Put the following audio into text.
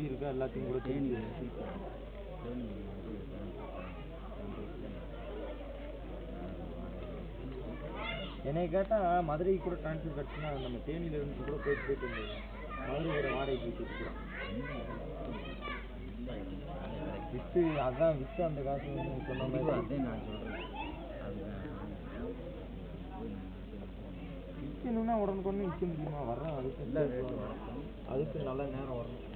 எப்படி இருக்கோ எல்லாத்தையும் கூட தேனி தெரிஞ்சு தேனி வந்து என்னை கேட்டால் மதுரைக்கு கூட ட்ரான்ஸ்ஃபர் கிடச்சுன்னா நம்ம தேனியில இருந்து கூட போயிட்டு போயிட்டு வந்துடலாம் மதுரை கூட வாடகைக்கு போயிட்டு இருக்கலாம் வித்து அதான் வித்து அந்த காசு வந்து நீ சொன்ன கண்டிப்பாக மாதிரி அதே நான் சொல்கிறேன் அதுதான் விற்கணும்னா உடனுக்குடனே விற்க முடியுமா வர்றோம் அதுக்கு எல்லா ரேட்டும் வரட்டும் அதுக்கு நல்ல நேரம் வரணும்